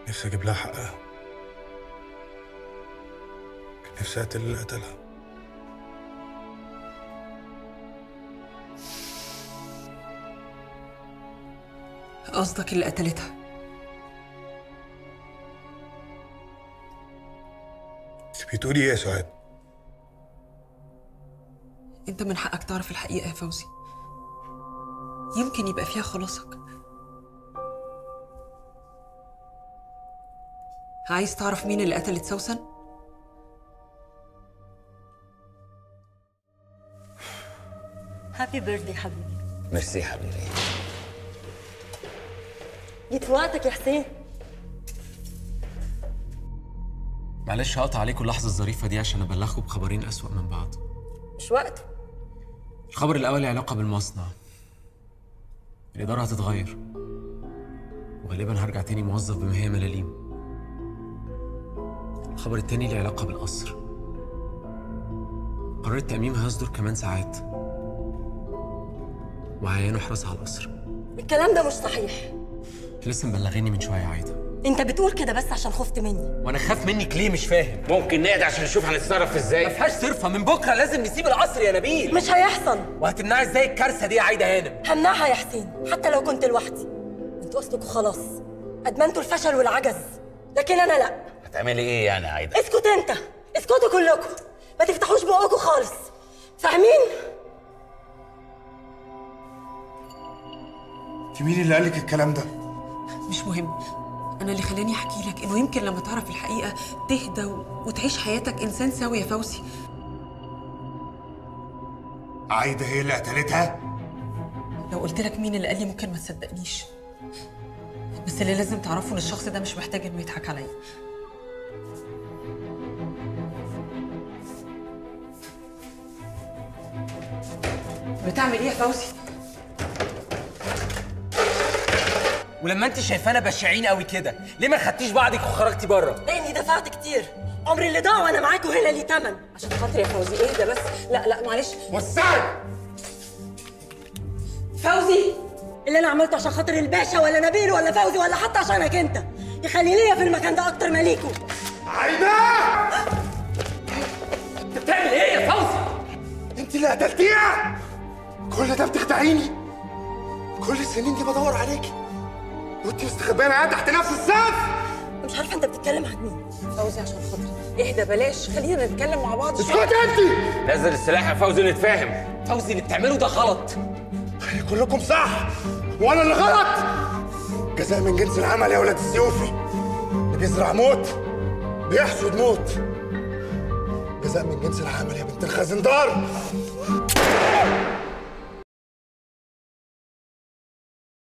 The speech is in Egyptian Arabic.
نفسي اجيب لها حقها كان نفسي اقتل اللي قتلها قصدك اللي قتلتها انت بتقولي ايه يا سعاد انت من حقك تعرف الحقيقة يا فوزي يمكن يبقى فيها خلاصك عايز تعرف مين اللي قتلت سوسن؟ هابي بيرثدي حبيبي ميرسي حبيبي جيت في وقتك يا حسين معلش هقطع عليكم اللحظة الظريفة دي عشان أبلغكم بخبرين أسوأ من بعض. مش وقته الخبر الأول له علاقة بالمصنع. الإدارة هتتغير. وغالبا هرجع تاني موظف بما هي ملاليم. الخبر التاني له علاقة بالقصر. قرار التأميم هيصدر كمان ساعات. وهيعينوا حراسة على القصر. الكلام ده مش صحيح لسه مبلغيني من شوية عايدة. انت بتقول كده بس عشان خفت مني وأنا خاف منك ليه مش فاهم؟ ممكن نقعد عشان نشوف هنتصرف ازاي ما فيهاش صرفة من بكرة لازم نسيب القصر يا نبيل. مش هيحصل وهتمنعي ازاي الكارثة دي يا عايدة هانم؟ همنعها يا حسين حتى لو كنت لوحدي انتوا اصلكوا خلاص ادمنتوا الفشل والعجز لكن انا لا هتعملي ايه يعني يا عايده اسكت انت اسكتوا كلكم ما تفتحوش بقكم خالص فاهمين في مين اللي قالك الكلام ده مش مهم أنا اللي خلاني أحكي لك إنه يمكن لما تعرف الحقيقة تهدى و- وتعيش حياتك إنسان سوي يا فوزي عايده هي اللي قتلتها لو قلت لك مين اللي قال لي ممكن ما تصدقنيش بس اللي لازم تعرفه إن الشخص ده مش محتاج إنه يضحك عليا بتعمل إيه يا فوزي؟ ولما انت شايفانا بشعين قوي كده ليه ما خدتيش بعضك وخرجتي بره لاني دفعت كتير عمري اللي ضاع وانا معاكم هنا ليه تمن عشان خاطري يا فوزي اهدى بس لا لا معلش وسعي فوزي اللي انا عملته عشان خاطر الباشا ولا نبيل ولا فوزي ولا حتى عشانك انت يخلي ليا في المكان ده اكتر ما ليكوا عايده انت بتعمل ايه يا فوزي انت اللي قتلتيها كل ده بتخدعيني كل السنين دي بدور عليكي وانت مستخبيه معايا تحت نفس السقف مش عارفه انت بتتكلم عن مين فوزي عشان خاطري اهدى بلاش خلينا نتكلم مع بعض شويه اسكتي انت نزل السلاح يا فوزي نتفاهم فوزي اللي بتعمله ده غلط كلكم صح وانا اللي غلط جزاء من جنس العمل يا ولاد السيوفي اللي بيزرع موت بيحصد موت جزاء من جنس العمل يا بنت الخزندار